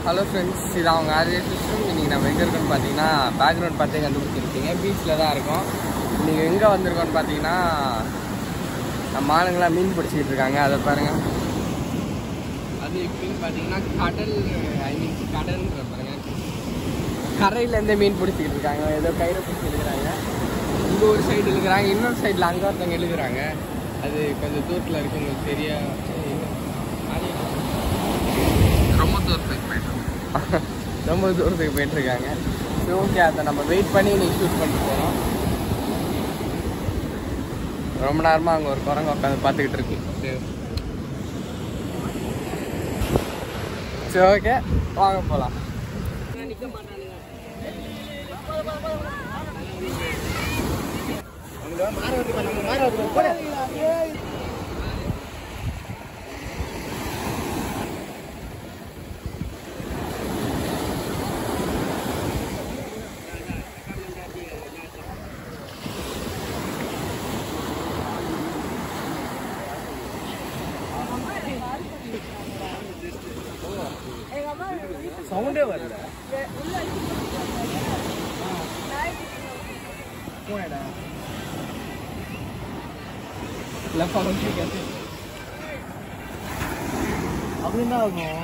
Hello friends இது அவங்க ஆரிய சிஸ்டம் இன்றைக்கி நம்ம எங்கே இருக்கோம்னு பார்த்தீங்கன்னா பேக்ரவுண்ட் பார்த்தே கண்டுபிடிச்சிருக்கீங்க பீச்சில் தான் இருக்கோம் இன்றைக்கி எங்கே வந்திருக்கோம்னு பார்த்தீங்கன்னா நம்ம ஆளுங்களாம் மீன் பிடிச்சிக்கிட்டு இருக்காங்க அதை பாருங்கள் அது எப்படின்னு பார்த்தீங்கன்னா கடல் ஐ மீன் கடல்ன்ற பாருங்க கரையிலேருந்தே மீன் பிடிச்சிக்கிட்டு இருக்காங்க ஏதோ கயிறை பிடிச்சி இழுக்கிறாங்க இங்கே ஒரு சைடு இழுக்கிறாங்க இன்னொரு சைடில் அங்கே ஒருத்தவங்க இழுக்கிறாங்க அது கொஞ்சம் தூரத்தில் இருக்கு உங்களுக்கு தெரிய அது ரொம்ப தூரத்துக்கு போயிட்டு ரொம்ப தூரத்துக்கு போயிட்டு இருக்காங்க சரி ஓகே அதை நம்ம வெயிட் பண்ணி இன்னைக்கு ஷூட் பண்ணிட்டு போகிறோம் ரொம்ப நேரமாக அங்கே ஒரு குரங்கு உட்காந்து பார்த்துக்கிட்டு இருக்கு சரி. சரி ஓகே வாங்க போகலாம் சவுண்டே வரல அப்படின்னா ஆகும்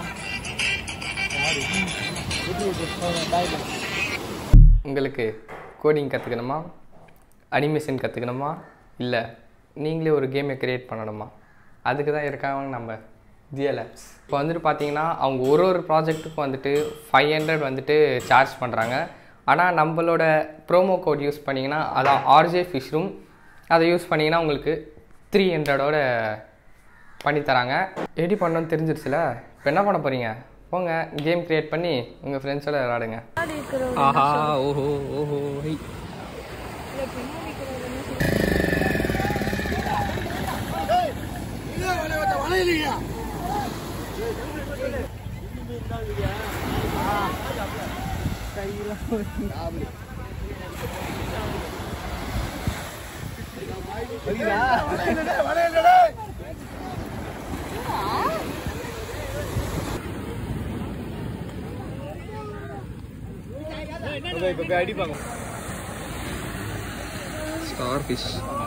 உங்களுக்கு கோடிங் கற்றுக்கணுமா அனிமேஷன் கற்றுக்கணுமா இல்லை நீங்களே ஒரு கேமை க்ரியேட் பண்ணணுமா அதுக்கு தான் இருக்காங்க நம்ம ஜிஎல்எப்ஸ் இப்போ வந்துட்டு பார்த்தீங்கன்னா அவங்க ஒரு ஒரு ப்ராஜெக்ட்டுக்கும் வந்துட்டு ஃபைவ் ஹண்ட்ரட் வந்துட்டு சார்ஜ் பண்ணுறாங்க ஆனால் நம்மளோட ப்ரோமோ கோட் யூஸ் பண்ணிங்கன்னா அதான் ஆர்ஜே ஃபிஷ் ரூம் அதை யூஸ் பண்ணிங்கன்னா உங்களுக்கு த்ரீ ஹண்ட்ரடோட பண்ணி தராங்க எப்படி பண்ணணும்னு தெரிஞ்சிருச்சுல இப்போ என்ன பண்ண போகிறீங்க போங்க கேம் க்ரியேட் பண்ணி உங்கள் ஃப்ரெண்ட்ஸோட விளாடுங்க ஆஹா ஓஹோ ஓஹோ ஹை அடிப்பாங்க ஸ்டார் ஃபிஷ்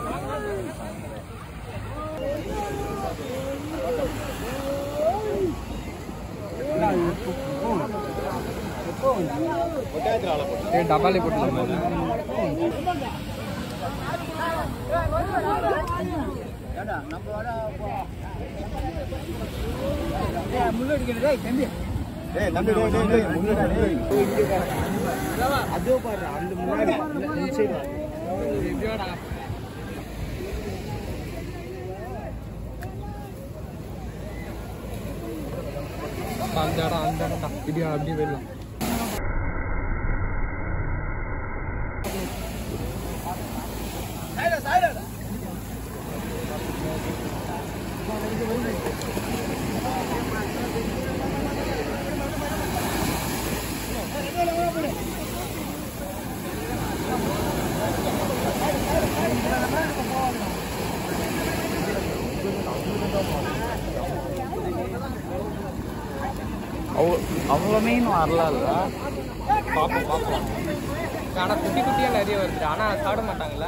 டபாலே போட்டுலாம் டேய் தம்பி டேய் டேய் டேய் முன்னாடி டேய் அதோ பாரு அந்த முன்னாடி இந்த சைடு அந்த இடம் அந்த இடம் தான் இப்படி அப்படியே போயிடலாம் அவ்வளோ மீன் வரலாம்ல பார்ப்போம் பார்ப்போம் ஆனால் குட்டி குட்டியாக நிறைய வருது ஆனால் சாப்பிட மாட்டாங்களா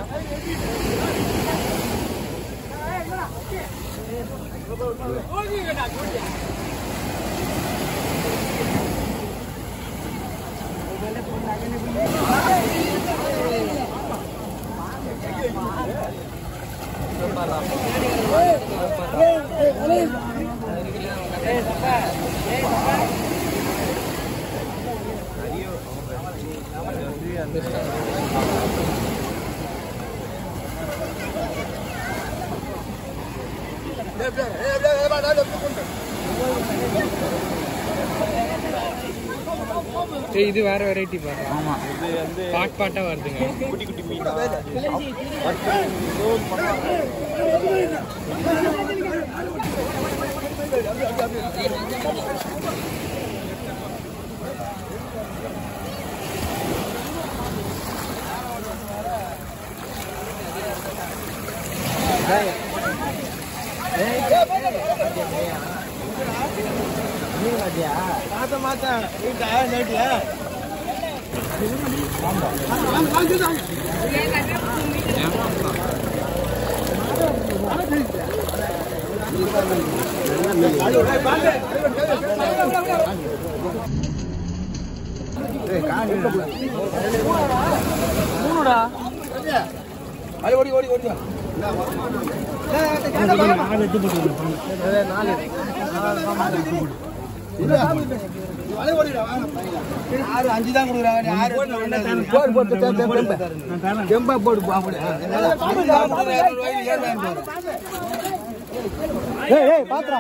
ஏய் இது வேற வெரைட்டி பாரு ஆமா இது வந்து பாட் பாட்டா வருதுங்க குட்டி குட்டி மீன் மீன் மாட்டியா மாத்த மாத்த வீட்டா நேட்டியா ஓடி ஓடி ஓடி ஆறு அஞ்சு தான் கொடுக்குறாங்க ஆறு போடு போட்டு கெம்பா போடு பாத்துறா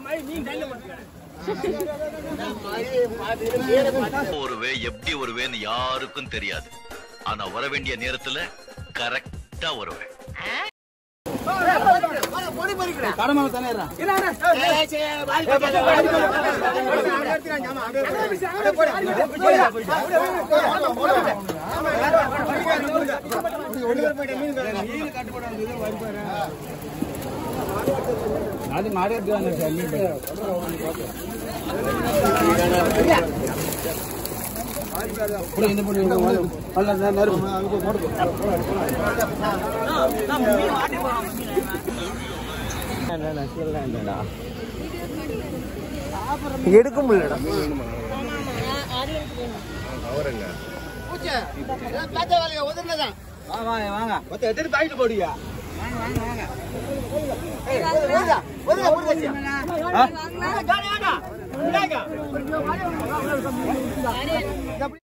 வருவே எப்படி வருவேன்னு யாருக்கும் தெரியாது ஆனா வர வேண்டிய நேரத்துல கரெக்டா வருவேன் கடமை தானே அது மாடு எடுக்க முடியலடா வாங்க வாங்க மொத்தம் எத்தனை பாக்கெட் போடுங்க வாங்க